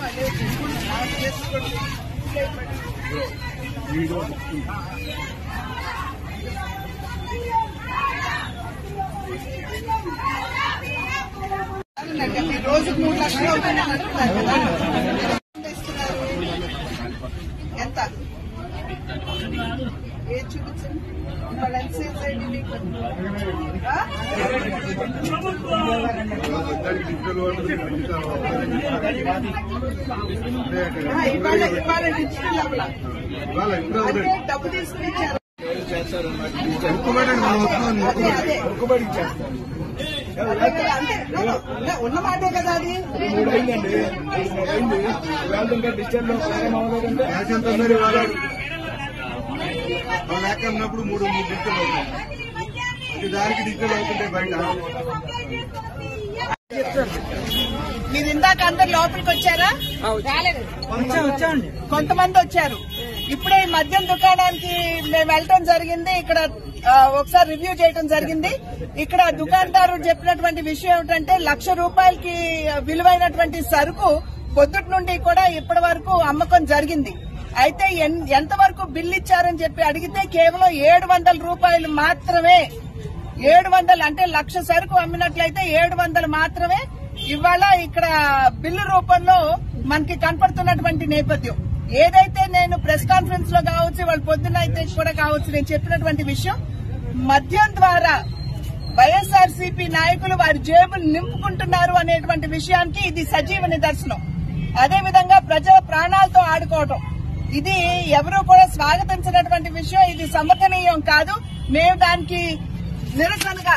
రోజుకు మూడు లక్షలు అవుతుంది అంటున్నారు కదా ఎంత ఇస్తున్నారు ఎంత ఏది చూపించండి వాళ్ళ ఎంత సేల్స్ అయింది మీకు ఆ? ఆ, ఇవాళ ఇవాళ డిజిటల్ అవ్వాల అంటే డబ్బు తీసుకుని ఇచ్చారు అదే అదే అదే కదా, అంతే. ఉన్న- ఉన్న మాటే కదా అది లేక ఉన్నప్పుడు మూడు మూడు డిజిటల్ అవుతాయి అది దానికి డిజిటల్ అవుతుంటే బయట మీరు ఇందాక అందరు లోపలికి వచ్చారా రాలేదు కొంతమంది వచ్చారు ఇప్పుడే ఈ మద్యం దుకాణానికి మేము వెళ్ళటం జరిగింది ఇక్కడ ఆ, ఒకసారి రివ్యూ చేయడం జరిగింది ఇక్కడ దుకాణదారు చెప్పినటువంటి విషయం ఏమిటంటే లక్ష రూపాయలకి విలువైనటువంటి సరుకు పొద్దుటి నుండి కూడా ఇప్పటి వరకు అమ్మకం జరిగింది అయితే ఎన్- ఎంతవరకు బిల్లు ఇచ్చారని చెప్పి అడిగితే కేవలం ఏడు వందల రూపాయలు మాత్రమే ఏడు వందలు అంటే లక్ష సరుకు అమ్మినట్లయితే ఏడు వందలు మాత్రమే ఇవాళ ఇక్కడ బిల్లు రూపంలో మనకి కనపడుతున్నటువంటి నేపథ్యం ఏదైతే నేను ప్రెస్ కాన్ఫరెన్స్ లో కావచ్చు వాళ్ళ పొద్దున్న అయితే కూడా కావచ్చు నేను చెప్పినటువంటి విషయం మద్యం ద్వారా వైఎస్ఆర్సీపీ నాయకులు వారి జేబులు నింపుకుంటున్నారు అనేటువంటి విషయానికి ఇది సజీవ నిదర్శనం అదేవిధంగా ప్రజల ప్రాణాలతో ఆడుకోవటం ఇది ఎవరూ కూడా స్వాగతించినటువంటి విషయం ఇది సమర్థనీయం కాదు మేము దానికి నిరసనగా